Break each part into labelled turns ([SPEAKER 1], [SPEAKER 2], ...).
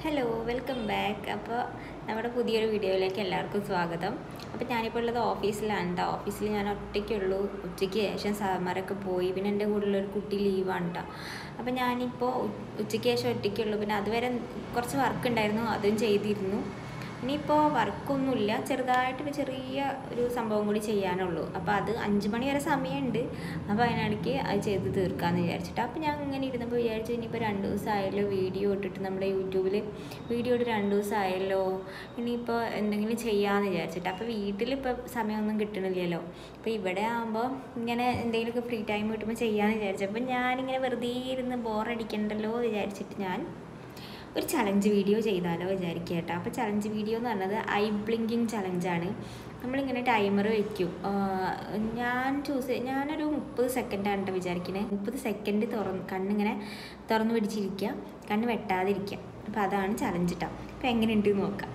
[SPEAKER 1] Hello welcome back അപ്പോൾ നമ്മുടെ പുതിയൊരു വീഡിയോയിലേക്ക് എല്ലാവർക്കും സ്വാഗതം അപ്പോൾ ഞാനിപ്പോൾ ഉള്ളത് ഓഫീസിലാണ് കേട്ടോ ഓഫീസിൽ ഞാൻ ഒറ്റയ്ക്കുള്ളൂ ഉച്ചയ്ക്ക് ശേഷം സാർമാരൊക്കെ പോയി പിന്നെ എൻ്റെ കൂടെയുള്ള ഒരു കുട്ടി ലീവാണ് കേട്ടോ അപ്പോൾ ഞാനിപ്പോൾ ഉ- ഉച്ചയ്ക്ക് ശേഷം ഒറ്റയ്ക്കുള്ളൂ പിന്നെ അതുവരെ കുറച്ച് വർക്ക് ഉണ്ടായിരുന്നു അതും ചെയ്തിരുന്നു ഇനിയിപ്പോൾ വർക്കൊന്നുമില്ല ചെറുതായിട്ടൊരു ചെറിയ ഒരു സംഭവം കൂടി ചെയ്യാനുള്ളൂ അപ്പോൾ അത് അഞ്ച് മണി വരെ സമയമുണ്ട് അപ്പോൾ അതിനിടയ്ക്ക് അത് ചെയ്ത് തീർക്കാമെന്ന് വിചാരിച്ചിട്ട് അപ്പോൾ ഞാൻ ഇങ്ങനെ ഇരുന്നപ്പോൾ വിചാരിച്ചു ഇനിയിപ്പോൾ രണ്ട് ദിവസമായല്ലോ വീഡിയോ ഇട്ടിട്ട് നമ്മുടെ യൂട്യൂബിൽ വീഡിയോ ഇട്ട് രണ്ട് ദിവസമായല്ലോ ഇനിയിപ്പോൾ എന്തെങ്കിലും ചെയ്യാമെന്ന് വിചാരിച്ചിട്ട് അപ്പോൾ വീട്ടിലിപ്പോൾ സമയമൊന്നും കിട്ടണില്ലല്ലോ അപ്പോൾ ഇവിടെ ആകുമ്പോൾ ഇങ്ങനെ എന്തെങ്കിലുമൊക്കെ ഫ്രീ ടൈം കിട്ടുമ്പോൾ ചെയ്യാമെന്ന് വിചാരിച്ചപ്പോൾ ഞാനിങ്ങനെ വെറുതെ ഇരുന്ന് ബോറടിക്കണ്ടല്ലോ എന്ന് വിചാരിച്ചിട്ട് ഞാൻ ഒരു ചലഞ്ച് വീഡിയോ ചെയ്താലോ വിചാരിക്കുക കേട്ടോ അപ്പോൾ ചലഞ്ച് വീഡിയോ എന്ന് പറഞ്ഞത് ഐ ബ്ലിങ്കിങ് ചലഞ്ചാണ് നമ്മളിങ്ങനെ ടൈമർ വെക്കും ആഹ് ഞാൻ ചൂസ് ഞാനൊരു മുപ്പത് സെക്കൻഡാണ് കേട്ടോ വിചാരിക്കുന്നത് മുപ്പത് സെക്കൻഡ് തുറന്ന് കണ്ണിങ്ങനെ തുറന്ന് പിടിച്ചിരിക്കുക കണ്ണ് വെട്ടാതിരിക്കുക അപ്പോൾ അതാണ് ചലഞ്ച് കേട്ടോ അപ്പോൾ എങ്ങനെയുണ്ട് എന്ന് നോക്കാം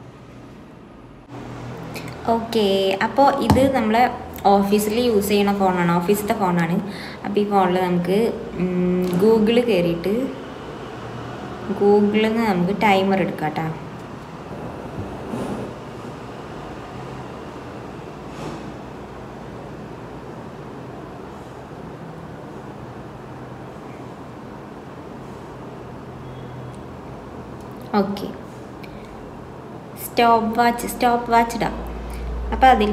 [SPEAKER 1] ഓക്കെ അപ്പോൾ ഇത് നമ്മളെ ഓഫീസിൽ യൂസ് ചെയ്യുന്ന ഫോണാണ് ഓഫീസിലത്തെ ഫോണാണ് അപ്പോൾ ഈ ഫോണിൽ നമുക്ക് ഗൂഗിൾ കയറിയിട്ട് ഗൂഗിളിൽ നിന്ന് നമുക്ക് ടൈമർ എടുക്കാം കേട്ടോ okay stop watch stop watch ഇടാം അപ്പോൾ അതിൽ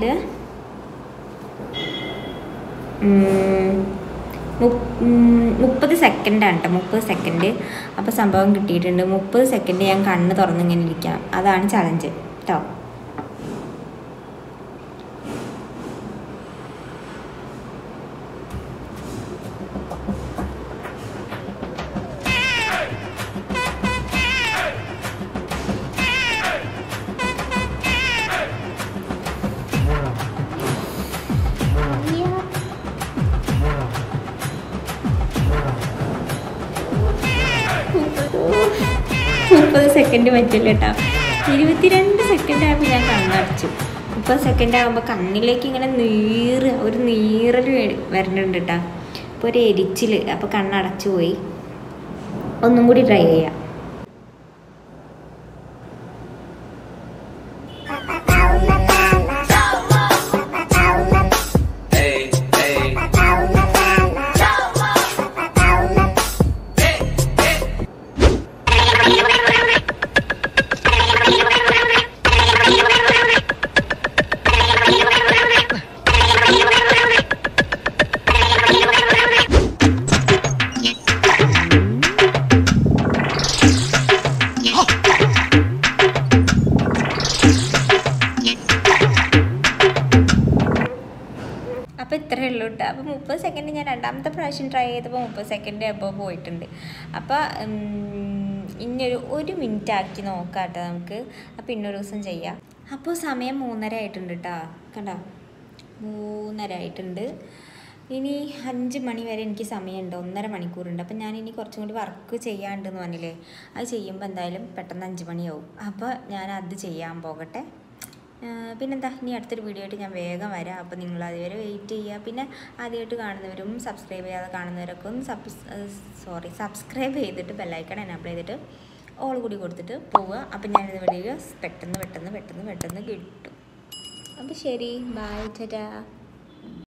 [SPEAKER 1] മുപ്പത് സെക്കൻഡാണ് കേട്ടോ മുപ്പത് സെക്കൻഡ് അപ്പോൾ സംഭവം കിട്ടിയിട്ടുണ്ട് മുപ്പത് സെക്കൻഡ് ഞാൻ കണ്ണ് തുറന്നിങ്ങനെ ഇരിക്കാം അതാണ് ചലഞ്ച് കേട്ടോ മുപ്പത് സെക്കൻഡ് പറ്റില്ല കേട്ടോ ഇരുപത്തിരണ്ട് സെക്കൻഡ് ആയപ്പോൾ ഞാൻ കണ്ണടച്ചു മുപ്പത് സെക്കൻഡ് ആകുമ്പോൾ കണ്ണിലേക്ക് ഇങ്ങനെ നീറ് ഒരു നീറൽ വെ- വരുന്നുണ്ട് കേട്ടോ അപ്പോൾ ഒരു എരിച്ചിൽ അപ്പോൾ കണ്ണടച്ചു പോയി ഒന്നും കൂടി ട്രൈ ചെയ്യാം
[SPEAKER 2] Hey, hey.
[SPEAKER 1] അപ്പോൾ ഇത്രയേ ഉള്ളൂ കേട്ടോ അപ്പോൾ മുപ്പത് സെക്കൻഡ് ഞാൻ രണ്ടാമത്തെ പ്രാവശ്യം ട്രൈ ചെയ്തപ്പോൾ മുപ്പത് സെക്കൻഡ് അപ്പോൾ പോയിട്ടുണ്ട് അപ്പോൾ ഇനിയൊരു ഒരു മിനിറ്റ് ആക്കി നോക്കാം കേട്ടോ നമുക്ക് അപ്പോൾ ഇന്നൊരു ദിവസം ചെയ്യാം അപ്പോൾ സമയം മൂന്നര ആയിട്ടുണ്ട് കേട്ടോ കണ്ടോ മൂന്നര ആയിട്ടുണ്ട് ഇനി അഞ്ച് മണി വരെ എനിക്ക് സമയമുണ്ട് ഒന്നര മണിക്കൂറുണ്ട് അപ്പം ഞാൻ ഇനി കുറച്ചും കൂടി വർക്ക് ചെയ്യാനുണ്ടെന്ന് പറഞ്ഞില്ലേ അത് ചെയ്യുമ്പോൾ എന്തായാലും പെട്ടെന്ന് അഞ്ച് മണിയാവും അപ്പോൾ ഞാൻ അത് ചെയ്യാൻ പോകട്ടെ ആഹ് പിന്നെന്താ ഇനി അടുത്തൊരു വീഡിയോ ആയിട്ട് ഞാൻ വേഗം വരാം അപ്പോൾ നിങ്ങൾ അതുവരെ വെയിറ്റ് ചെയ്യുക പിന്നെ ആദ്യമായിട്ട് കാണുന്നവരും സബ്സ്ക്രൈബ് ചെയ്യാതെ കാണുന്നവരൊക്കെ ഒന്ന് സബ് സോറി സബ്സ്ക്രൈബ് ചെയ്തിട്ട് ബെല്ലൈക്കൺ എനാപ്പിൾ ചെയ്തിട്ട് ഓൾ കൂടി കൊടുത്തിട്ട് പോവുക അപ്പം ഞാനിത് വീഡിയോ പെട്ടെന്ന് പെട്ടെന്ന് പെട്ടെന്ന് പെട്ടെന്ന് കിട്ടും അപ്പോൾ ശരി ബൈ ടാറ്റാ